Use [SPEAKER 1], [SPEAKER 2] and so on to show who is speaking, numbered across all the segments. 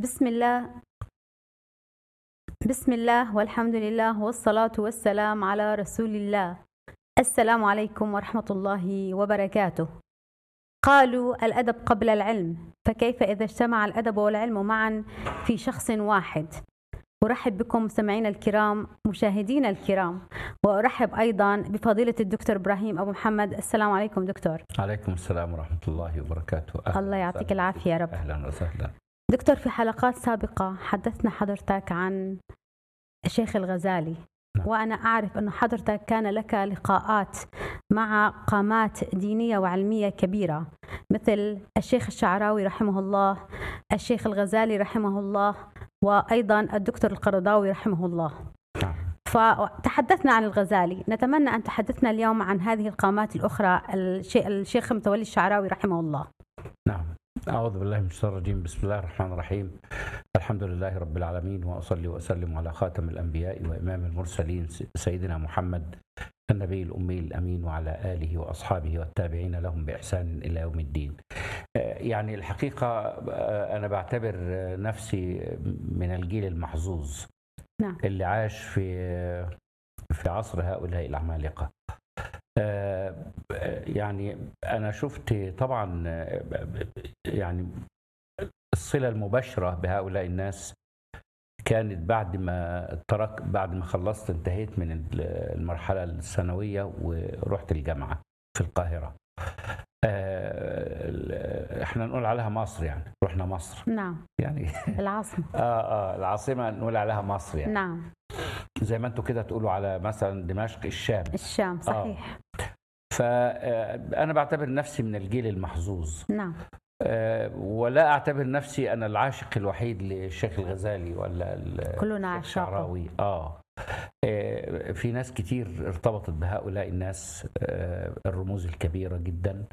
[SPEAKER 1] بسم الله بسم الله والحمد لله والصلاة والسلام على رسول الله السلام عليكم ورحمة الله وبركاته قالوا الأدب قبل العلم فكيف إذا اجتمع الأدب والعلم معا في شخص واحد أرحب بكم مستمعينا الكرام مشاهدينا الكرام وأرحب أيضا بفضيلة الدكتور إبراهيم أبو محمد السلام عليكم دكتور
[SPEAKER 2] عليكم السلام ورحمة الله وبركاته أهلا
[SPEAKER 1] الله يعطيك
[SPEAKER 2] وسهلا.
[SPEAKER 1] العافية يا رب
[SPEAKER 2] أهلا وسهلا
[SPEAKER 1] دكتور في حلقات سابقة حدثنا حضرتك عن الشيخ الغزالي
[SPEAKER 2] نعم.
[SPEAKER 1] وأنا أعرف أن حضرتك كان لك لقاءات مع قامات دينية وعلمية كبيرة مثل الشيخ الشعراوي رحمه الله الشيخ الغزالي رحمه الله وأيضا الدكتور القرضاوي رحمه الله
[SPEAKER 2] نعم.
[SPEAKER 1] فتحدثنا عن الغزالي نتمنى أن تحدثنا اليوم عن هذه القامات الأخرى الشي- الشيخ متولي الشعراوي رحمه الله
[SPEAKER 2] نعم أعوذ بالله من الشيطان الرجيم بسم الله الرحمن الرحيم الحمد لله رب العالمين وأصلي وأسلم على خاتم الأنبياء وإمام المرسلين س- سيدنا محمد النبي الأمي الأمين وعلى آله وأصحابه والتابعين لهم بإحسان إلى يوم الدين آه، يعني الحقيقة آه، أنا بعتبر آه، نفسي من الجيل المحظوظ
[SPEAKER 1] نعم.
[SPEAKER 2] اللي عاش في في عصر هؤلاء العمالقة آه، يعني أنا شفت طبعا آه، يعني الصلة المباشرة بهؤلاء الناس كانت بعد ما ترك بعد ما خلصت انتهيت من ال- المرحلة الثانوية ورحت الجامعة في القاهرة آه، ال- احنا نقول عليها مصر يعني رحنا مصر
[SPEAKER 1] نعم
[SPEAKER 2] يعني
[SPEAKER 1] العاصمة
[SPEAKER 2] اه اه العاصمة نقول عليها مصر يعني
[SPEAKER 1] نعم
[SPEAKER 2] زي ما انتوا كده تقولوا على مثلا دمشق الشام
[SPEAKER 1] الشام صحيح
[SPEAKER 2] فأنا بعتبر نفسي من الجيل المحظوظ
[SPEAKER 1] نعم
[SPEAKER 2] آه، ولا أعتبر نفسي أنا العاشق الوحيد للشيخ الغزالي ولا ال-
[SPEAKER 1] كلنا
[SPEAKER 2] الشيخ
[SPEAKER 1] عشاقه
[SPEAKER 2] الشعراوي آه آه، في ناس كتير ارتبطت بهؤلاء الناس آه، الرموز الكبيرة جدا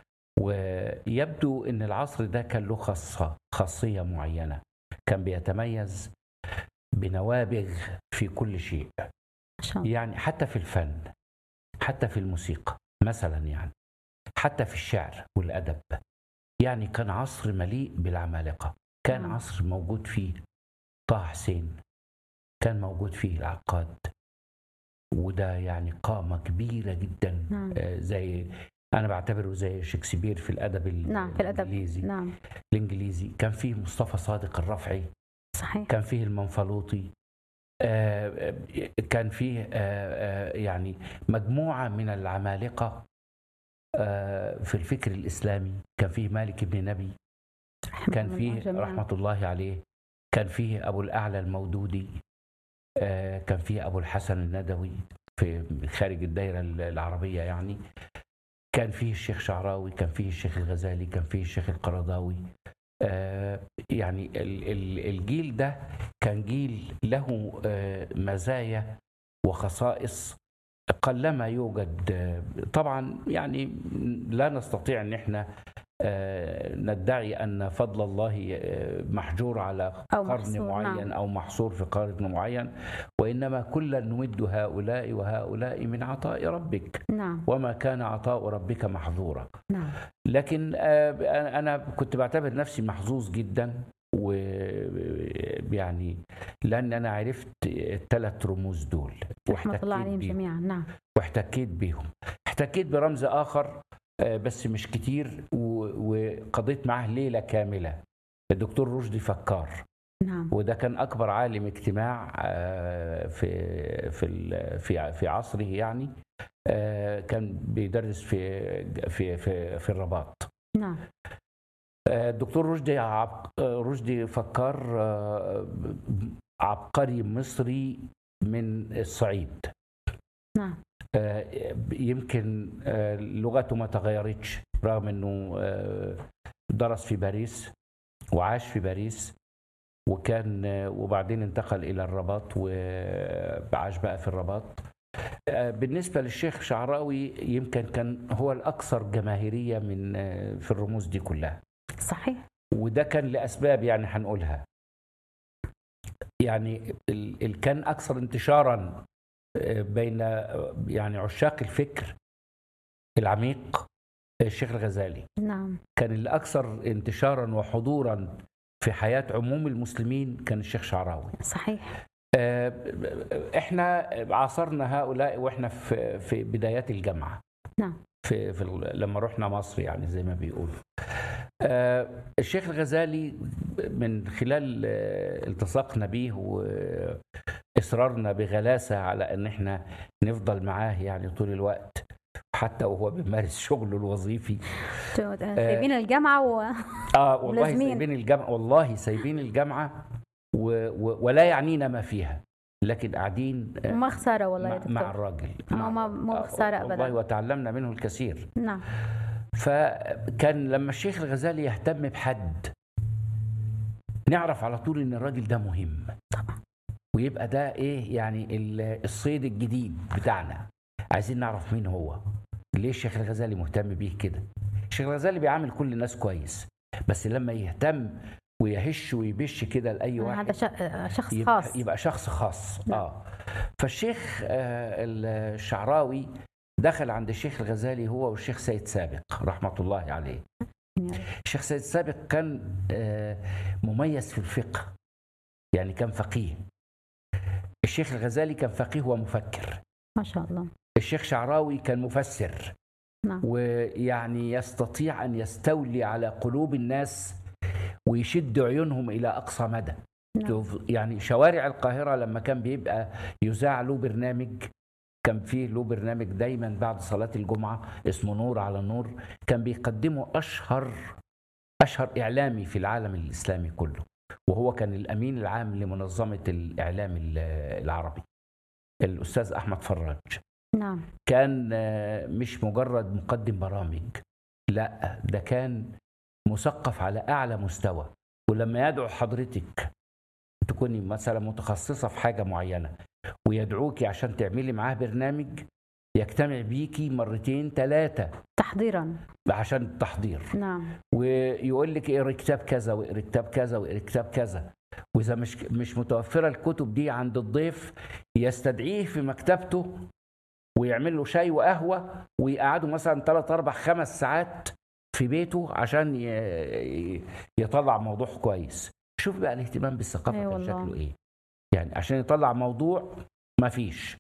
[SPEAKER 2] ويبدو أن العصر ده كان له خاصة خاصية معينة كان بيتميز بنوابغ في كل شيء
[SPEAKER 1] ما شاء الله
[SPEAKER 2] يعني حتى في الفن حتى في الموسيقى مثلا يعني حتى في الشعر والأدب يعني كان عصر مليء بالعمالقة كان
[SPEAKER 1] نعم.
[SPEAKER 2] عصر موجود فيه طه حسين كان موجود فيه العقاد وده يعني قامة كبيرة جدا
[SPEAKER 1] نعم.
[SPEAKER 2] آه، زي أنا بعتبره زي شكسبير في الأدب ال-
[SPEAKER 1] نعم في الأدب
[SPEAKER 2] الإنجليزي
[SPEAKER 1] نعم
[SPEAKER 2] الإنجليزي كان فيه مصطفى صادق الرفعي
[SPEAKER 1] صحيح
[SPEAKER 2] كان فيه المنفلوطي آه، آه، كان فيه آه، آه، يعني مجموعة من العمالقة آه، في الفكر الإسلامي كان فيه مالك بن نبي
[SPEAKER 1] رحمة
[SPEAKER 2] كان
[SPEAKER 1] الله
[SPEAKER 2] فيه
[SPEAKER 1] جميعاً.
[SPEAKER 2] رحمة الله عليه كان فيه أبو الأعلى المودودي آه، كان فيه أبو الحسن الندوي في خارج الدائرة العربية يعني كان فيه الشيخ شعراوي كان فيه الشيخ الغزالي كان فيه الشيخ القرضاوي آه، يعني ال- ال- الجيل ده كان جيل له آه، مزايا وخصائص قلما يوجد آه، طبعا يعني لا نستطيع ان احنا آه، ندعي ان فضل الله آه، محجور على
[SPEAKER 1] أو
[SPEAKER 2] قرن
[SPEAKER 1] محصور،
[SPEAKER 2] معين
[SPEAKER 1] نعم.
[SPEAKER 2] او محصور في قرن معين وانما كلا نمد هؤلاء وهؤلاء من عطاء ربك
[SPEAKER 1] نعم
[SPEAKER 2] وما كان عطاء ربك محظورا
[SPEAKER 1] نعم
[SPEAKER 2] لكن آه، انا كنت بعتبر نفسي محظوظ جدا ويعني لان انا عرفت الثلاث رموز دول
[SPEAKER 1] رحمة الله
[SPEAKER 2] واحتكيت
[SPEAKER 1] عليهم
[SPEAKER 2] بيهم
[SPEAKER 1] جميعا نعم
[SPEAKER 2] واحتكيت بيهم احتكيت برمز اخر آه، بس مش كتير و- وقضيت معاه ليله كامله الدكتور رشدي فكار
[SPEAKER 1] نعم
[SPEAKER 2] وده كان اكبر عالم اجتماع آه، في في ال- في في عصره يعني آه، كان بيدرس في في في في الرباط
[SPEAKER 1] نعم
[SPEAKER 2] آه، الدكتور رشدي عب- آه، رشدي فكار آه، عبقري مصري من الصعيد
[SPEAKER 1] نعم
[SPEAKER 2] آه، يمكن آه، لغته ما تغيرتش رغم انه آه، درس في باريس وعاش في باريس وكان آه، وبعدين انتقل الى الرباط وعاش بقى في الرباط آه، بالنسبه للشيخ شعراوي يمكن كان هو الاكثر جماهيريه من آه، في الرموز دي كلها
[SPEAKER 1] صحيح
[SPEAKER 2] وده كان لاسباب يعني هنقولها يعني ال- ال- كان اكثر انتشارا آه، بين آه، يعني عشاق الفكر العميق الشيخ الغزالي
[SPEAKER 1] نعم
[SPEAKER 2] كان الاكثر انتشارا وحضورا في حياه عموم المسلمين كان الشيخ شعراوي
[SPEAKER 1] صحيح
[SPEAKER 2] آه، احنا عاصرنا هؤلاء واحنا في في بدايات الجامعه
[SPEAKER 1] نعم
[SPEAKER 2] في, في ال- لما رحنا مصر يعني زي ما بيقولوا آه، الشيخ الغزالي من خلال آه، التصاقنا بيه واصرارنا بغلاسه على ان احنا نفضل معاه يعني طول الوقت حتى وهو بيمارس شغله الوظيفي
[SPEAKER 1] تو- سايبين الجامعة و...
[SPEAKER 2] اه والله
[SPEAKER 1] ملازمين.
[SPEAKER 2] سايبين الجامعه والله سايبين الجامعه و... و... ولا يعنينا ما فيها لكن قاعدين آه،
[SPEAKER 1] ما خسارة والله يا
[SPEAKER 2] مع, مع
[SPEAKER 1] دكتور
[SPEAKER 2] الراجل
[SPEAKER 1] ما-
[SPEAKER 2] مع-
[SPEAKER 1] ما- ما
[SPEAKER 2] آه،
[SPEAKER 1] خسارة
[SPEAKER 2] والله
[SPEAKER 1] أبداً.
[SPEAKER 2] وتعلمنا منه الكثير
[SPEAKER 1] نعم
[SPEAKER 2] فكان لما الشيخ الغزالي يهتم بحد نعرف على طول ان الراجل ده مهم ويبقى ده ايه يعني ال- الصيد الجديد بتاعنا عايزين نعرف مين هو ليه الشيخ الغزالي مهتم بيه كده الشيخ الغزالي بيعامل كل الناس كويس بس لما يهتم ويهش ويبش كده لاي واحد
[SPEAKER 1] هذا ش- شخص
[SPEAKER 2] يبقى,
[SPEAKER 1] خاص
[SPEAKER 2] يبقى شخص خاص
[SPEAKER 1] نعم.
[SPEAKER 2] اه فالشيخ آه الشعراوي دخل عند الشيخ الغزالي هو والشيخ سيد سابق رحمه الله عليه الشيخ سيد سابق كان آه مميز في الفقه يعني كان فقيه الشيخ الغزالي كان فقيه ومفكر
[SPEAKER 1] ما شاء الله
[SPEAKER 2] الشيخ شعراوي كان مفسر
[SPEAKER 1] نعم
[SPEAKER 2] ويعني يستطيع ان يستولي على قلوب الناس ويشد عيونهم الى اقصى مدى
[SPEAKER 1] نعم.
[SPEAKER 2] شوف يعني شوارع القاهره لما كان بيبقى يذاع له برنامج كان فيه له برنامج دايما بعد صلاه الجمعه اسمه نور على نور كان بيقدمه اشهر اشهر اعلامي في العالم الاسلامي كله وهو كان الامين العام لمنظمه الاعلام ال- العربي الاستاذ احمد فراج
[SPEAKER 1] نعم
[SPEAKER 2] كان آه، مش مجرد مقدم برامج لا ده كان مثقف على اعلى مستوى ولما يدعو حضرتك تكوني مثلا متخصصه في حاجه معينه ويدعوكي عشان تعملي معاه برنامج يجتمع بيكي مرتين ثلاثه
[SPEAKER 1] تحضيرا
[SPEAKER 2] عشان التحضير
[SPEAKER 1] نعم
[SPEAKER 2] ويقول لك اقري كتاب كذا واقري كتاب كذا واقري كتاب كذا واذا مش مش متوفره الكتب دي عند الضيف يستدعيه في مكتبته ويعمل له شاي وقهوه ويقعدوا مثلا ثلاث اربع خمس ساعات في بيته عشان ي- يطلع موضوع كويس شوف بقى الاهتمام بالثقافه
[SPEAKER 1] أي
[SPEAKER 2] كان
[SPEAKER 1] والله.
[SPEAKER 2] شكله ايه يعني عشان يطلع موضوع ما فيش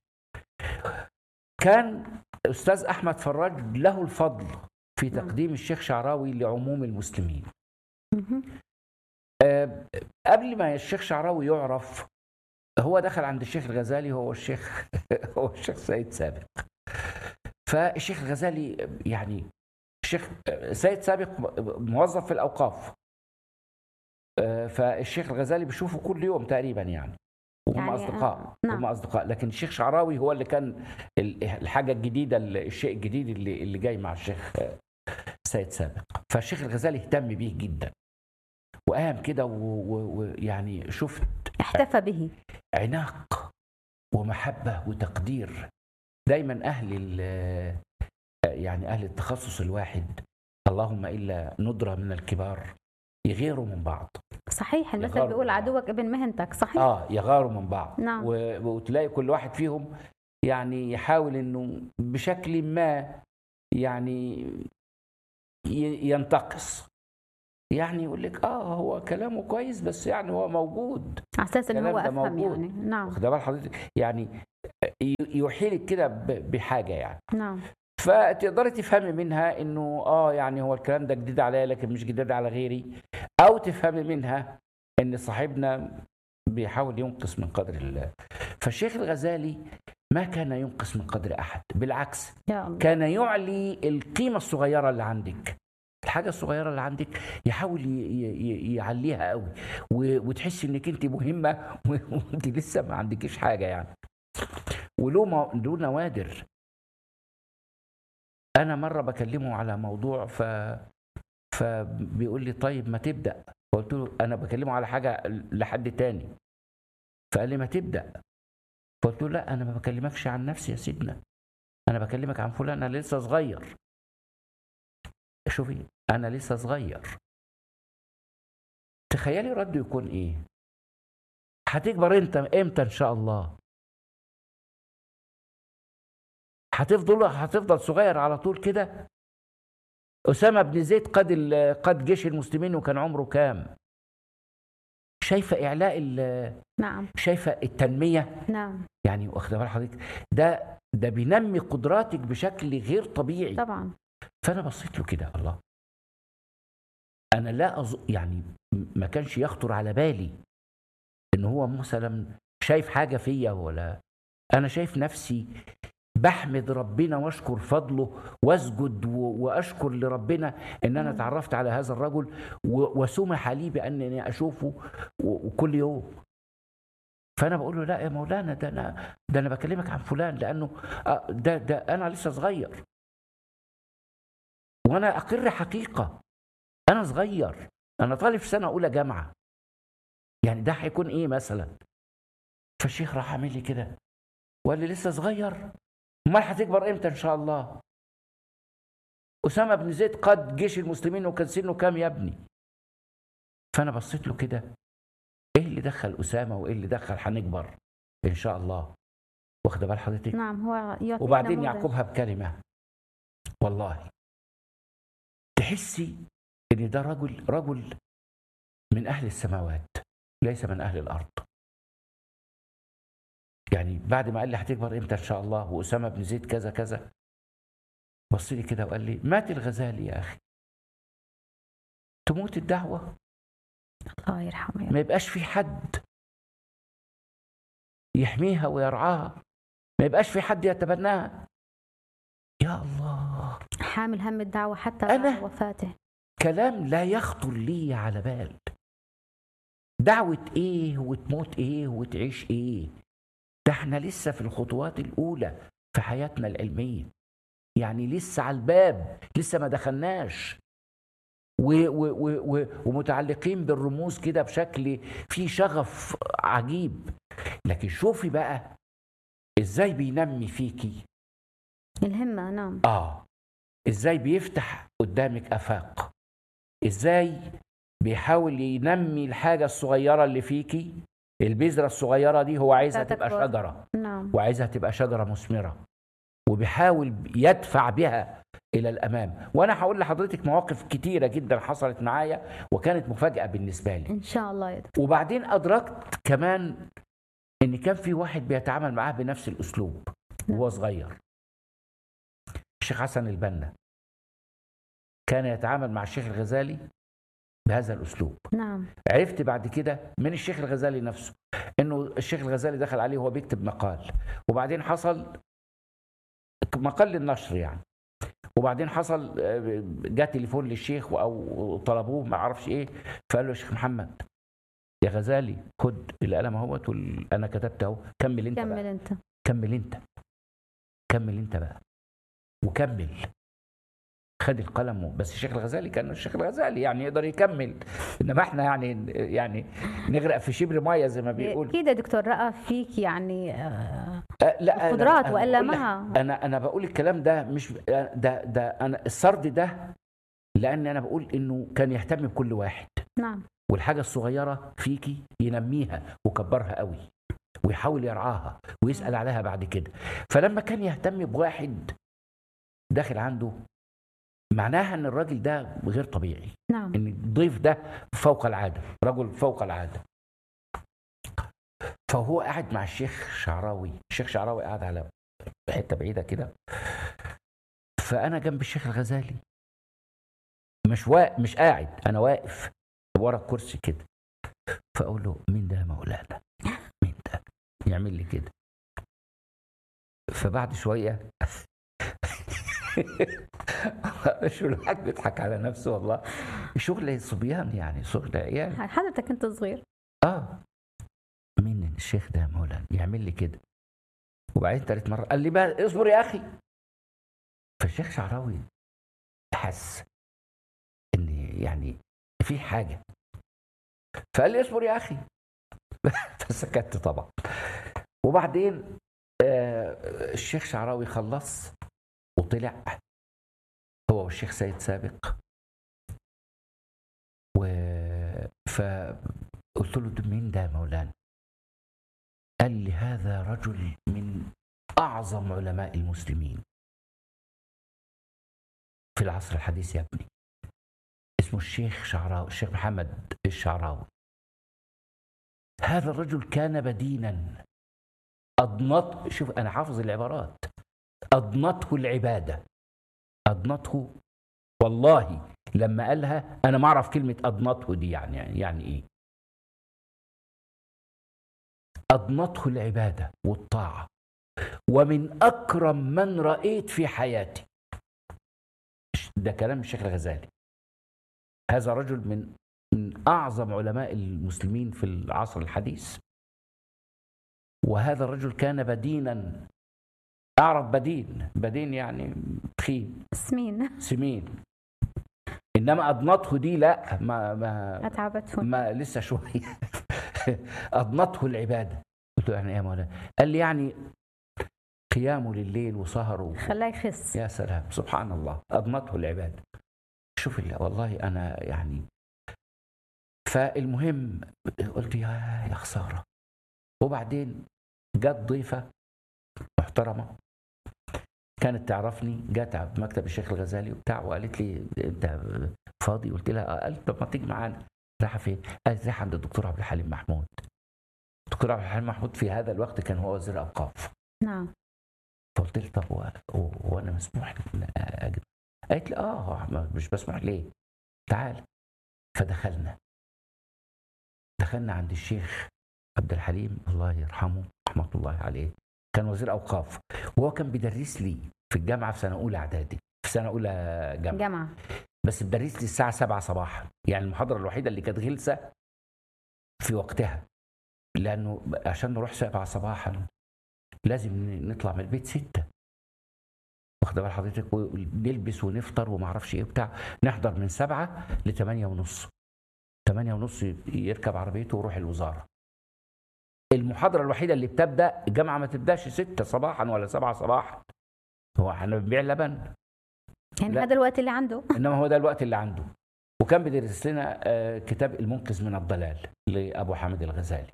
[SPEAKER 2] كان استاذ احمد فراج له الفضل في
[SPEAKER 1] نعم.
[SPEAKER 2] تقديم الشيخ شعراوي لعموم المسلمين
[SPEAKER 1] مهم.
[SPEAKER 2] آه، قبل ما الشيخ شعراوي يعرف هو دخل عند الشيخ الغزالي هو الشيخ هو الشيخ سيد سابق فالشيخ الغزالي يعني الشيخ سيد سابق موظف في الاوقاف آه، فالشيخ الغزالي بيشوفه كل يوم تقريبا يعني وهم
[SPEAKER 1] يعني،
[SPEAKER 2] اصدقاء
[SPEAKER 1] آه، نعم.
[SPEAKER 2] هم اصدقاء لكن الشيخ شعراوي هو اللي كان ال- الحاجه الجديده الشيء الجديد اللي اللي جاي مع الشيخ آه، سيد سابق فالشيخ الغزالي اهتم بيه جدا وقام كده ويعني شفت
[SPEAKER 1] احتفى به
[SPEAKER 2] عناق ومحبة وتقدير دايما أهل ال- يعني أهل التخصص الواحد اللهم إلا ندرة من الكبار يغيروا من بعض
[SPEAKER 1] صحيح المثل
[SPEAKER 2] يغار
[SPEAKER 1] بيقول
[SPEAKER 2] من بعض.
[SPEAKER 1] عدوك ابن مهنتك صحيح
[SPEAKER 2] آه يغاروا من بعض
[SPEAKER 1] نعم.
[SPEAKER 2] و- وتلاقي كل واحد فيهم يعني يحاول إنه بشكل ما يعني ي- ينتقص يعني يقول لك اه هو كلامه كويس بس يعني هو موجود
[SPEAKER 1] على اساس انه هو
[SPEAKER 2] الكلام ده
[SPEAKER 1] افهم
[SPEAKER 2] موجود.
[SPEAKER 1] يعني نعم
[SPEAKER 2] واخد بال حضرتك يعني ي- يوحيلك كده ب- بحاجه يعني
[SPEAKER 1] نعم
[SPEAKER 2] فتقدري تفهمي منها انه اه يعني هو الكلام ده جديد عليا لكن مش جديد على غيري او تفهمي منها ان صاحبنا بيحاول ينقص من قدر الله فالشيخ الغزالي ما كان ينقص من قدر احد بالعكس
[SPEAKER 1] يا الله
[SPEAKER 2] كان يعلي القيمه الصغيره اللي عندك الحاجه الصغيره اللي عندك يحاول ي- ي- ي- يعليها قوي و- وتحسي انك انت مهمه وانت لسه ما عندكيش حاجه يعني وله مو- له نوادر انا مره بكلمه على موضوع ف فبيقول لي طيب ما تبدا قلت له انا بكلمه على حاجه لحد تاني فقال لي ما تبدا قلت له لا انا ما بكلمكش عن نفسي يا سيدنا انا بكلمك عن فلان انا لسه صغير شوفي انا لسه صغير تخيلي رده يكون ايه هتكبر انت امتى ان شاء الله هتفضل هتفضل صغير على طول كده اسامه بن زيد قاد ال- قاد جيش المسلمين وكان عمره كام شايفه اعلاء ال-
[SPEAKER 1] نعم
[SPEAKER 2] شايفه التنميه
[SPEAKER 1] نعم
[SPEAKER 2] يعني واخده بال حضرتك ده ده بينمي قدراتك بشكل غير طبيعي
[SPEAKER 1] طبعا
[SPEAKER 2] فانا بصيت له كده الله انا لا أظ... يعني م- ما كانش يخطر على بالي ان هو مثلا شايف حاجه فيا ولا انا شايف نفسي بحمد ربنا واشكر فضله واسجد و- واشكر لربنا ان انا
[SPEAKER 1] مم.
[SPEAKER 2] تعرفت على هذا الرجل و- وسمح لي بانني اشوفه و- وكل يوم فانا بقول له لا يا مولانا ده انا ده انا بكلمك عن فلان لانه آه، ده ده انا لسه صغير وانا اقر حقيقه انا صغير انا طالب في سنه اولى جامعه يعني ده هيكون ايه مثلا فالشيخ راح عامل لي كده وقال لي لسه صغير امال هتكبر امتى ان شاء الله اسامه بن زيد قاد جيش المسلمين وكان سنه كام يا ابني فانا بصيت له كده ايه اللي دخل اسامه وايه اللي دخل هنكبر ان شاء الله واخده بال حضرتك
[SPEAKER 1] نعم هو يعطيك
[SPEAKER 2] وبعدين
[SPEAKER 1] نموذج.
[SPEAKER 2] يعقبها بكلمة والله تحسي ان ده رجل رجل من اهل السماوات ليس من اهل الارض يعني بعد ما قال لي هتكبر امتى ان شاء الله واسامه بن زيد كذا كذا بص لي كده وقال لي مات الغزالي يا اخي تموت الدعوه
[SPEAKER 1] الله يرحمه يا رب.
[SPEAKER 2] ما يبقاش في حد يحميها ويرعاها ما يبقاش في حد يتبناها يا الله
[SPEAKER 1] حامل هم الدعوة حتى
[SPEAKER 2] أنا؟
[SPEAKER 1] بعد وفاته
[SPEAKER 2] كلام لا يخطر لي على بال دعوة ايه وتموت ايه وتعيش ايه ده احنا لسه في الخطوات الاولى في حياتنا العلمية يعني لسه على الباب لسه ما دخلناش و و و و ومتعلقين بالرموز كده بشكل فيه شغف عجيب لكن شوفي بقى ازاي بينمي فيكي
[SPEAKER 1] الهمة نعم
[SPEAKER 2] اه ازاي بيفتح قدامك افاق ازاي بيحاول ينمي الحاجه الصغيره اللي فيكي البذره الصغيره دي هو عايزها
[SPEAKER 1] لا
[SPEAKER 2] تبقى
[SPEAKER 1] تكبر.
[SPEAKER 2] شجره
[SPEAKER 1] نعم
[SPEAKER 2] وعايزها تبقى شجره مثمره وبيحاول يدفع بها الى الامام وانا هقول لحضرتك مواقف كتيره جدا حصلت معايا وكانت مفاجاه بالنسبه لي
[SPEAKER 1] إن شاء الله يا دكتور
[SPEAKER 2] وبعدين ادركت كمان ان كان في واحد بيتعامل معاه بنفس الاسلوب وهو صغير الشيخ حسن البنا كان يتعامل مع الشيخ الغزالي بهذا الاسلوب
[SPEAKER 1] نعم
[SPEAKER 2] عرفت بعد كده من الشيخ الغزالي نفسه انه الشيخ الغزالي دخل عليه وهو بيكتب مقال وبعدين حصل مقال للنشر يعني وبعدين حصل آه، جاء تليفون للشيخ او طلبوه ما اعرفش ايه فقال له يا شيخ محمد يا غزالي خد القلم اهوت وال- انا كتبت اهو كمل انت بقى
[SPEAKER 1] كمل أنت
[SPEAKER 2] كمل انت كمل انت بقى وكمل خد القلم و- بس الشيخ الغزالي كان الشيخ الغزالي يعني يقدر يكمل انما احنا يعني يعني نغرق في شبر ميه زي ما بيقول
[SPEAKER 1] أكيد يا دكتور رأى فيك يعني آه،
[SPEAKER 2] أه لا أنا-
[SPEAKER 1] قدرات
[SPEAKER 2] أنا
[SPEAKER 1] وإلا
[SPEAKER 2] بقول لك-
[SPEAKER 1] ما
[SPEAKER 2] انا انا بقول الكلام ده مش ده ده انا السرد ده لان انا بقول انه كان يهتم بكل واحد
[SPEAKER 1] نعم
[SPEAKER 2] والحاجه الصغيره فيكي ينميها ويكبرها قوي ويحاول يرعاها ويسال عليها بعد كده فلما كان يهتم بواحد داخل عنده معناها ان الراجل ده غير طبيعي
[SPEAKER 1] نعم
[SPEAKER 2] ان الضيف ده فوق العاده رجل فوق العاده فهو قاعد مع الشيخ شعراوي الشيخ شعراوي قاعد على حته بعيده كده فانا جنب الشيخ الغزالي مش وا... مش قاعد انا واقف ورا الكرسي كده فاقول له مين ده يا مولانا مين ده يعمل لي كده فبعد شويه شو الواحد بيضحك على نفسه والله شغل صبيان يعني شغل عيال
[SPEAKER 1] حضرتك أنت صغير
[SPEAKER 2] اه مين الشيخ ده يا مولانا يعمل لي كده وبعدين تالت مره قال لي بقى اصبر يا اخي فالشيخ شعراوي حس ان يعني في حاجه فقال لي اصبر يا اخي فسكت طبعا وبعدين آه الشيخ شعراوي خلص وطلع هو والشيخ سيد سابق و فقلت له ده مين ده يا مولانا قال لي هذا رجل من اعظم علماء المسلمين في العصر الحديث يا ابني اسمه الشيخ شعراوي الشيخ محمد الشعراوي هذا الرجل كان بدينا أضنط شوف أنا حافظ العبارات أضنته العبادة أضنته والله لما قالها أنا ما أعرف كلمة أضنته دي يعني يعني إيه أضنته العبادة والطاعة ومن أكرم من رأيت في حياتي ده كلام الشيخ الغزالي هذا رجل من من أعظم علماء المسلمين في العصر الحديث وهذا الرجل كان بدينا أعرف بدين بدين يعني تخين
[SPEAKER 1] سمين
[SPEAKER 2] سمين إنما أضنته دي لا ما ما
[SPEAKER 1] أتعبته
[SPEAKER 2] ما لسه شوية أضنته العبادة قلت له يعني إيه يا مولانا قال لي يعني قيامه لليل وسهره
[SPEAKER 1] خلاه يخس
[SPEAKER 2] يا سلام سبحان الله أضنته العبادة شوف الله والله أنا يعني فالمهم قلت يا يا خسارة وبعدين جت ضيفة محترمة كانت تعرفني جت في مكتب الشيخ الغزالي وبتاع وقالت لي انت فاضي قلت لها اه قالت طب ما تيجي معانا رايحه فين؟ قالت رايحه عند الدكتور عبد الحليم محمود الدكتور عبد الحليم محمود في هذا الوقت كان هو وزير اوقاف
[SPEAKER 1] نعم
[SPEAKER 2] فقلت لها طب هو- هو هو انا مسموح لي إن اجي قالت لي اه ما- مش مسموح ليه؟ تعال فدخلنا دخلنا عند الشيخ عبد الحليم الله يرحمه رحمه الله عليه كان وزير اوقاف وهو كان بيدرس لي في الجامعه في سنه اولى اعدادي في سنه اولى جامعه
[SPEAKER 1] جامعة
[SPEAKER 2] بس بدرس لي الساعه 7 صباحا يعني المحاضره الوحيده اللي كانت غلسه في وقتها لانه عشان نروح 7 صباحا لازم نطلع من البيت 6 واخده بال حضرتك ونلبس ونفطر وما اعرفش ايه بتاع نحضر من 7 ل 8 ونص 8 ونص يركب عربيته ويروح الوزاره المحاضره الوحيده اللي بتبدا الجامعه ما تبداش 6 صباحا ولا 7 صباحا هو احنا بنبيع لبن
[SPEAKER 1] يعني
[SPEAKER 2] لا.
[SPEAKER 1] هذا الوقت اللي عنده
[SPEAKER 2] انما هو ده الوقت اللي عنده وكان بيدرس لنا آه، كتاب المنقذ من الضلال لابو حامد الغزالي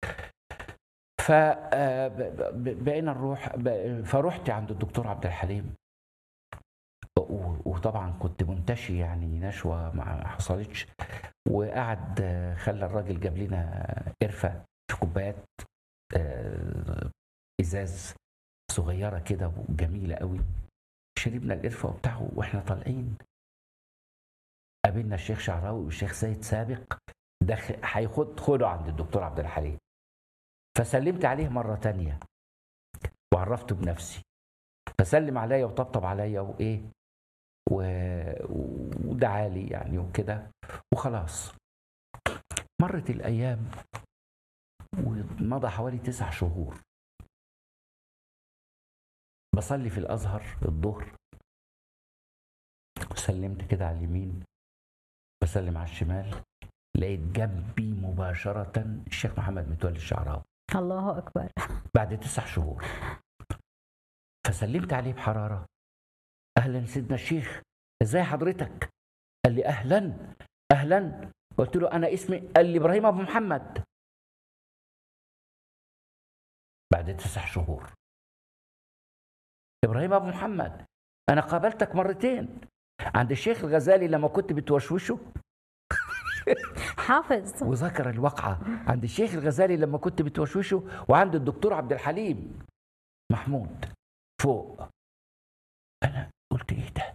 [SPEAKER 2] فبقينا نروح ب- فرحت عند الدكتور عبد الحليم و- وطبعا كنت منتشي يعني نشوه ما حصلتش وقعد آه، خلى الراجل جاب لنا قرفه في كوبايات آه، ازاز صغيره كده وجميله قوي شربنا القرفه وبتاع واحنا طالعين قابلنا الشيخ شعراوي والشيخ سيد سابق دخل هيخد خده عند الدكتور عبد الحليم فسلمت عليه مره تانية وعرفته بنفسي فسلم عليا وطبطب عليا وايه و... ودعا لي يعني وكده وخلاص مرت الايام ومضى حوالي تسع شهور بصلي في الازهر الظهر سلمت كده على اليمين بسلم على الشمال لقيت جنبي مباشرة الشيخ محمد متولي الشعراوي
[SPEAKER 1] الله أكبر
[SPEAKER 2] بعد تسع شهور فسلمت عليه بحرارة أهلا سيدنا الشيخ ازاي حضرتك قال لي أهلا أهلا قلت له أنا اسمي قال لي إبراهيم أبو محمد بعد تسع شهور إبراهيم أبو محمد أنا قابلتك مرتين عند الشيخ الغزالي لما كنت بتوشوشه
[SPEAKER 1] حافظ
[SPEAKER 2] وذكر الواقعة عند الشيخ الغزالي لما كنت بتوشوشه وعند الدكتور عبد الحليم محمود فوق أنا قلت إيه ده؟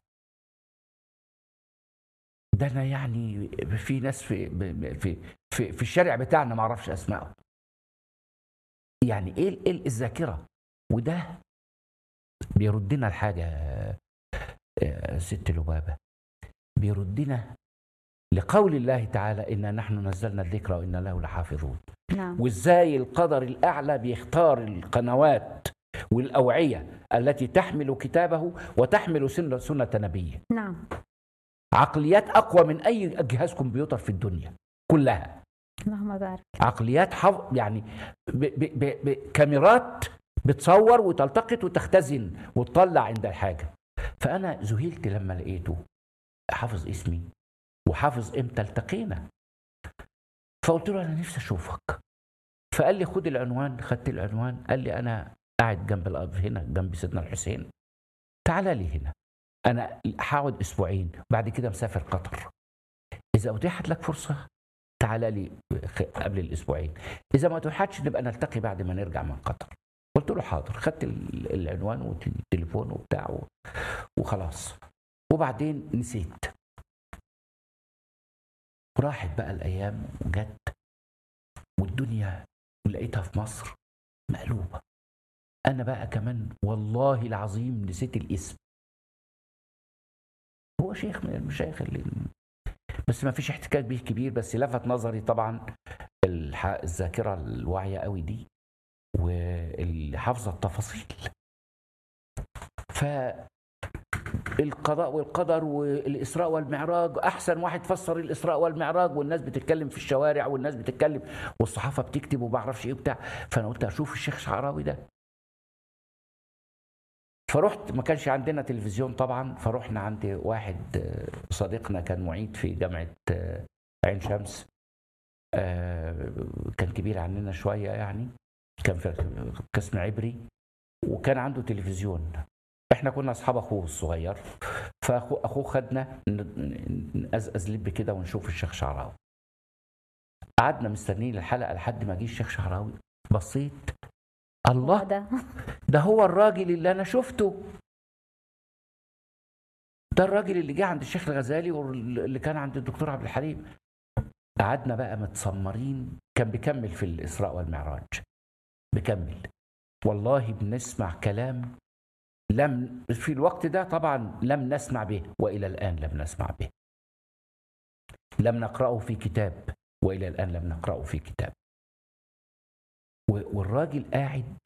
[SPEAKER 2] ده أنا يعني في ناس في في في, في الشارع بتاعنا ما أعرفش أسمائهم يعني إيه ال- إيه الذاكرة وده بيردنا الحاجة آه، ست لبابة بيردنا لقول الله تعالى إنا نحن نزلنا الذكر وإنا له لحافظون
[SPEAKER 1] نعم
[SPEAKER 2] وإزاي القدر الأعلى بيختار القنوات والأوعية التي تحمل كتابه وتحمل سنة, سنة نبيه
[SPEAKER 1] نعم
[SPEAKER 2] عقليات أقوى من أي جهاز كمبيوتر في الدنيا كلها
[SPEAKER 1] اللهم بارك
[SPEAKER 2] عقليات حف... يعني ب... ب... ب... ب... كاميرات بتصور وتلتقط وتختزن وتطلع عند الحاجة فأنا ذهلت لما لقيته حافظ اسمي وحافظ امتى التقينا فقلت له انا نفسي اشوفك فقال لي خد العنوان خدت العنوان قال لي انا قاعد جنب الاب هنا جنب سيدنا الحسين تعالى لي هنا انا هقعد اسبوعين بعد كده مسافر قطر اذا اتيحت لك فرصه تعالى لي خ- قبل الاسبوعين اذا ما توحدش نبقى نلتقي بعد ما نرجع من قطر قلت له حاضر خدت ال- العنوان والتليفون وبتاع و- وخلاص وبعدين نسيت وراحت بقى الايام وجت والدنيا لقيتها في مصر مقلوبه انا بقى كمان والله العظيم نسيت الاسم هو شيخ من المشايخ اللي بس ما فيش احتكاك بيه كبير بس لفت نظري طبعا الح- الذاكره الواعيه قوي دي واللي حافظه التفاصيل ف القضاء والقدر والإسراء والمعراج أحسن واحد فسر الإسراء والمعراج والناس بتتكلم في الشوارع والناس بتتكلم والصحافة بتكتب وما اعرفش إيه وبتاع فأنا قلت أشوف الشيخ شعراوي ده فرحت ما كانش عندنا تلفزيون طبعا فرحنا عند واحد آه، صديقنا كان معيد في جامعة آه، عين شمس آه، كان كبير عننا شوية يعني كان في قسم عبري وكان عنده تلفزيون احنا كنا اصحاب اخوه الصغير فاخوه اخوه خدنا ن- نقزقز لب كده ونشوف الشيخ شعراوي قعدنا مستنيين الحلقه لحد ما جه الشيخ شعراوي بصيت الله
[SPEAKER 1] ده
[SPEAKER 2] ده هو الراجل اللي انا شفته ده الراجل اللي جه عند الشيخ الغزالي واللي كان عند الدكتور عبد الحليم قعدنا بقى متصمرين كان بيكمل في الاسراء والمعراج بيكمل والله بنسمع كلام لم في الوقت ده طبعا لم نسمع به والى الان لم نسمع به لم نقراه في كتاب والى الان لم نقراه في كتاب و- والراجل قاعد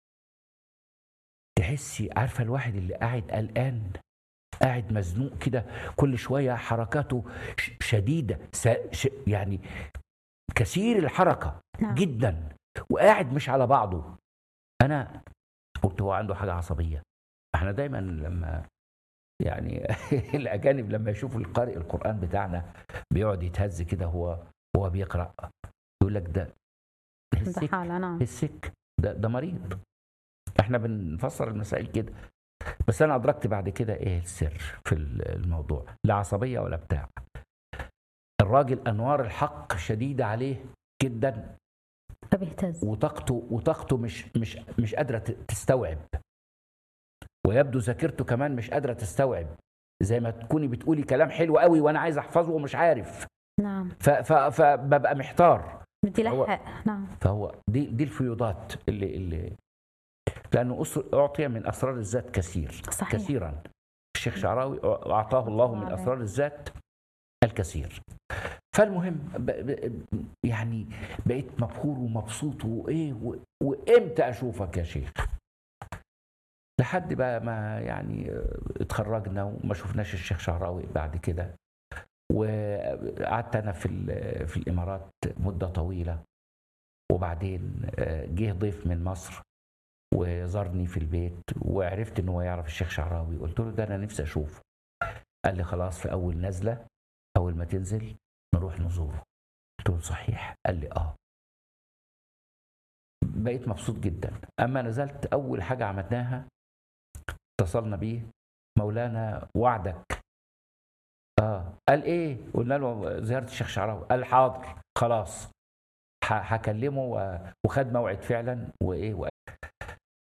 [SPEAKER 2] تحسي عارفه الواحد اللي قاعد قلقان قاعد مزنوق كده كل شويه حركاته ش- شديده س- ش- يعني كثير الحركه
[SPEAKER 1] نعم.
[SPEAKER 2] جدا وقاعد مش على بعضه انا قلت هو عنده حاجه عصبيه احنا دايما لما يعني الاجانب لما يشوفوا القارئ القران بتاعنا بيقعد يتهز كده هو هو بيقرا يقول لك ده
[SPEAKER 1] ده
[SPEAKER 2] السك
[SPEAKER 1] حالة نعم
[SPEAKER 2] السك ده ده مريض احنا بنفسر المسائل كده بس انا ادركت بعد كده ايه السر في الموضوع لا عصبيه ولا بتاع الراجل انوار الحق شديده عليه جدا
[SPEAKER 1] فبيهتز
[SPEAKER 2] وطاقته وطاقته مش مش مش قادره ت- تستوعب ويبدو ذاكرته كمان مش قادره تستوعب زي ما تكوني بتقولي كلام حلو قوي وانا عايز احفظه ومش عارف
[SPEAKER 1] نعم
[SPEAKER 2] ف- ف- فببقى محتار
[SPEAKER 1] بدي
[SPEAKER 2] هو-
[SPEAKER 1] لحق نعم
[SPEAKER 2] فهو دي دي الفيوضات اللي اللي لانه أس- اعطي من اسرار الذات كثير
[SPEAKER 1] صحيح.
[SPEAKER 2] كثيرا الشيخ شعراوي اعطاه الله من
[SPEAKER 1] عليه.
[SPEAKER 2] اسرار الذات الكثير فالمهم ب... ب... يعني بقيت مبهور ومبسوط وايه و... وامتى اشوفك يا شيخ لحد بقى ما يعني اتخرجنا وما شفناش الشيخ شعراوي بعد كده وقعدت انا في ال- في الامارات مده طويله وبعدين آه، جه ضيف من مصر وزارني في البيت وعرفت ان هو يعرف الشيخ شعراوي قلت له ده انا نفسي اشوفه قال لي خلاص في اول نزله اول ما تنزل نروح نزوره قلت له صحيح قال لي اه بقيت مبسوط جدا اما نزلت اول حاجه عملناها اتصلنا بيه مولانا وعدك اه قال ايه قلنا له زياره الشيخ شعراوي قال حاضر خلاص ه- هكلمه و- وخد موعد فعلا وايه